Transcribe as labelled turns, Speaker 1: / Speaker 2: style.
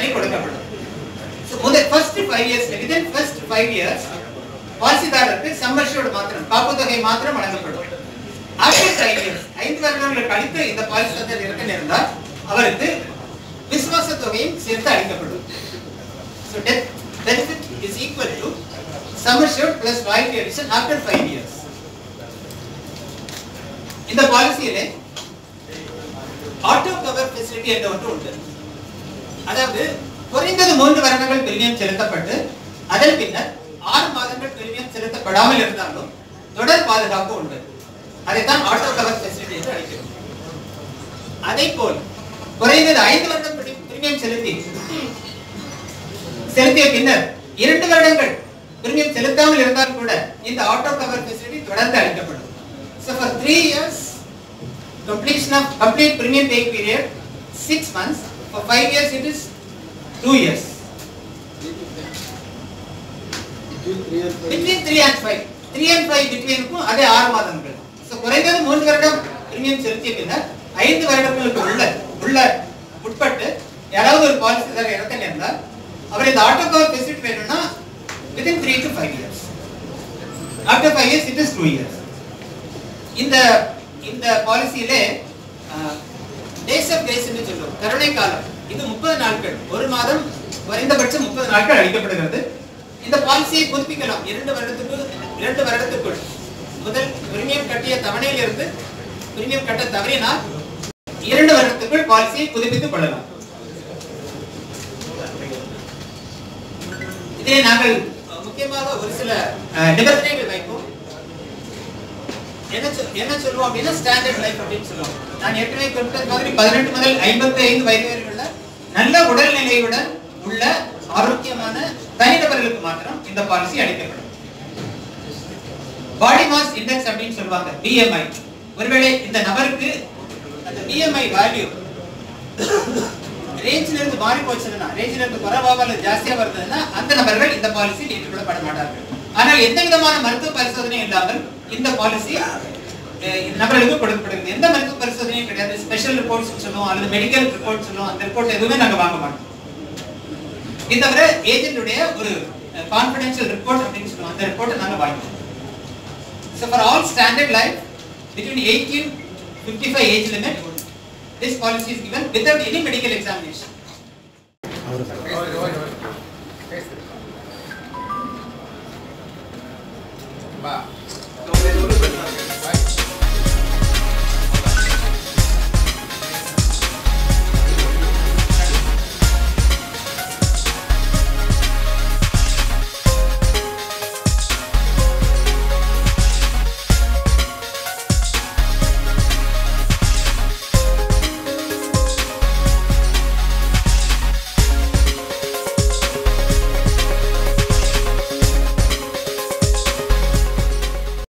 Speaker 1: தொகை கொடுக்கப்படும் So, முதல் first five years within first five years பாலிசிதாரருக்கு சம்மர்ஷோடு மாத்திரம் காப்பு தொகை மாத்திரம் வழங்கப்படும் ஆஃப்டர் ஃபைவ் இயர்ஸ் ஐந்து வருடங்கள் கழித்து இந்த பாலிசிதாரர் இறக்க நேர்ந்தால் அவருக்கு விசுவாச தொகையும் சேர்த்து அளிக்கப்படும் So death benefit is equal to sum assured plus royalty addition after five years. இந்த பாலிசியிலே ஆட்டோ கவர் ஃபெசிலிட்டி என்ற ஒன்று உண்டு அதாவது குறைந்தது மூன்று வருடங்கள் பிரீமியம் செலுத்தப்பட்டு அதன் பின்னர் ஆறு மாதங்கள் பிரீமியம் செலுத்தப்படாமல் இருந்தாலும் தொடர் பாதுகாப்பு உண்டு அதைத்தான் ஆட்டோ கவர் ஃபெசிலிட்டி என்று அழைக்கிறோம் அதை போல் குறைந்தது ஐந்து வருடம் பிரீமியம் செலுத்தி செலுத்திய பின்னர் இரண்டு வருடங்கள் பிரீமியம் செலுத்தாமல் இருந்தால் கூட இந்த ஆட்டோ கவர் ஃபெசிலிட்டி தொடர்ந்து அளிக்கப்படும் so for 3 years completion of complete premium pay period 6 months for 5 years it is 2 years between 3 and 5 3 and 5 between க்கும் அதே 6 மாதங்கள் so குறைந்தது 3 வருடம் பிரீமியம் செலுத்திய பின்னர் 5 வருடங்களுக்கு உள்ள உள்ள உட்பட்டு யாராவது ஒரு பாலிசிதாரர் இறக்க நேர்ந்தால் அவர் இந்த ஆட்டோ கவர் ஃபெசிலிட்டி வேணும்னா within 3 to 5 years after 5 years it is 2 years இந்த இந்த பாலிசியிலே டேஸ் ஆஃப் டேஸ் என்று சொல்லுவோம் கருணை காலம் இது முப்பது நாட்கள் ஒரு மாதம் குறைந்தபட்சம் முப்பது நாட்கள் அளிக்கப்படுகிறது இந்த பாலிசியை புதுப்பிக்கலாம் இரண்டு வருடத்துக்கு இரண்டு வருடத்துக்குள் முதல் பிரீமியம் கட்டிய தவணையில் இருந்து பிரீமியம் கட்ட தவறினால் இரண்டு வருடத்துக்குள் பாலிசியை புதுப்பித்துக் கொள்ளலாம் இதிலே நாங்கள் அஹ், முக்கியமாக ஒரு சில அஹ், நிபந்தனைகள் வைப்போம் என்ன சொல்- என்ன சொல்லுவோம் அப்படின்னா ஸ்டாண்டர்ட் லைஃப் அப்படின்னு சொல்லுவோம் நான் ஏற்கனவே குறிப்பிட்டது மாதிரி பதினெட்டு முதல் ஐம்பத்தி ஐந்து வயது வரை உள்ள நல்ல உடல்நிலையுடன் உள்ள ஆரோக்கியமான தனிநபர்களுக்கு மாத்திரம் இந்த பாலிசி அளிக்கப்படும் பாடி மாஸ் இண்டெக்ஸ் அப்படின்னு சொல்லுவாங்க பிஎம்ஐ ஒருவேளை இந்த நபருக்கு அந்த பிஎம்ஐ வேல்யூ ரேஞ்சில இருந்து மாறி போச்சுன்னா ரேஞ்சில இருந்து குறைவாக அல்லது ஜாஸ்தியா வருதுன்னா அந்த நபர்கள் இந்த பாலிசியில் ஏற்றுக்கொள்ளப்பட மாட்டார்கள் ஆனால் எந்த விதமான மருத்துவ பரிசோதனை இல்லாமல் இந்த பாலிசி இந்த நபர்களுக்கு கொடுக்கப்படுகிறது எந்த மருத்துவ பரிசோதனையும் கிடையாது ஸ்பெஷல் ரிப்போர்ட்ஸ் சொல்லுவோம் அல்லது மெடிக்கல் ரிப்போர்ட் சொல்லுவோம் அந்த ரிப்போர்ட் எதுவுமே நாங்க வாங்க மாட்டோம் இது தவிர ஏஜென்ட்டுடைய ஒரு கான்ஃபிடென்ஷியல் ரிப்போர்ட் அப்படின்னு சொல்லுவோம் அந்த ரிப்போர்ட்டை நாங்க வாங்கிப்போம் So for all standard life between 18 55 age limit, this policy is given without any medical examination.